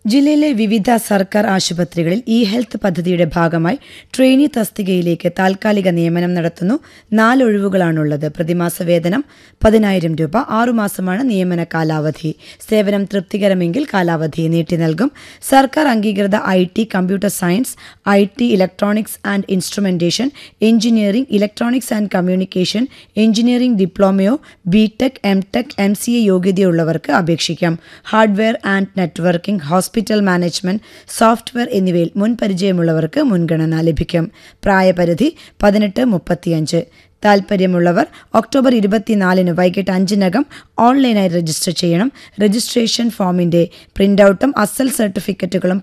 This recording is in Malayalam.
ജില്ലയിലെ വിവിധ സർക്കാർ ആശുപത്രികളിൽ ഇ ഹെൽത്ത് പദ്ധതിയുടെ ഭാഗമായി ട്രെയിനി തസ്തികയിലേക്ക് താൽക്കാലിക നിയമനം നടത്തുന്നു നാല് ഒഴിവുകളാണുള്ളത് പ്രതിമാസ വേതനം പതിനായിരം രൂപ ആറുമാസമാണ് നിയമന കാലാവധി സേവനം തൃപ്തികരമെങ്കിൽ കാലാവധി നീട്ടി നൽകും സർക്കാർ അംഗീകൃത I T computer science I T electronics and instrumentation engineering electronics and communication engineering ഡിപ്ലോമയോ B tech M tech M C A യോഗ്യതയുള്ളവർക്ക് അപേക്ഷിക്കാം hardware and networking hospital management software എന്നിവയിൽ മുൻ പരിചയമുള്ളവർക്ക് മുൻഗണന ലഭിക്കും പ്രായപരിധി പതിനെട്ട് മുപ്പത്തിയഞ്ച് താൽപ്പര്യമുള്ളവർ ഒക്ടോബർ ഇരുപത്തിനാലിന് വൈകിട്ട് അഞ്ചിനകം ഓൺലൈനായി രജിസ്റ്റർ ചെയ്യണം രജിസ്ട്രേഷൻ ഫോമിന്റെ പ്രിന്റൌട്ടും അസൽ സർട്ടിഫിക്കറ്റുകളും